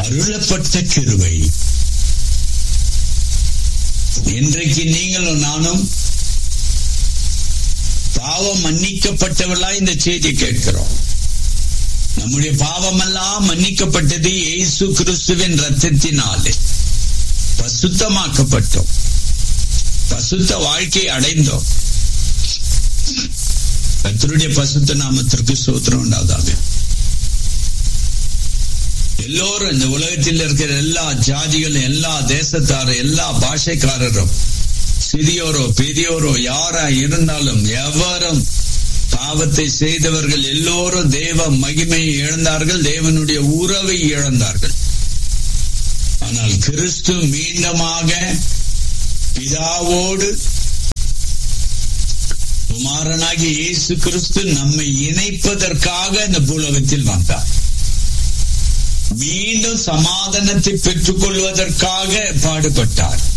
அருளப்பட்ட கிருவை இன்றைக்கு நீங்களும் நானும் பாவம் மன்னிக்கப்பட்டவர்களா இந்த செய்தி கேட்கிறோம் நம்முடைய பாவமெல்லாம் மன்னிக்கப்பட்டது இயேசு கிறிஸ்துவின் ரத்தத்தினாலே பசுத்தமாக்கப்பட்டோம் பசுத்த வாழ்க்கை அடைந்தோம் கத்தருடைய பசுத்த நாமத்திற்கு சோத்திரம் உண்டாதாக எல்லோரும் இந்த உலகத்தில் இருக்கிற எல்லா ஜாதிகளும் எல்லா தேசத்தாரும் எல்லா பாஷைக்காரரும் சிறியோரோ பெரியோரோ யாரா இருந்தாலும் எவரும் பாவத்தை செய்தவர்கள் எல்லோரும் தேவ மகிமையை இழந்தார்கள் தேவனுடைய உறவை இழந்தார்கள் ஆனால் கிறிஸ்து மீண்டுமாக பிதாவோடு குமாரனாகிய இயேசு கிறிஸ்து நம்மை இணைப்பதற்காக இந்த பூலகத்தில் வந்தார் மீண்டும் சமாதானத்தை பெற்றுக் கொள்வதற்காக பாடுபட்டார்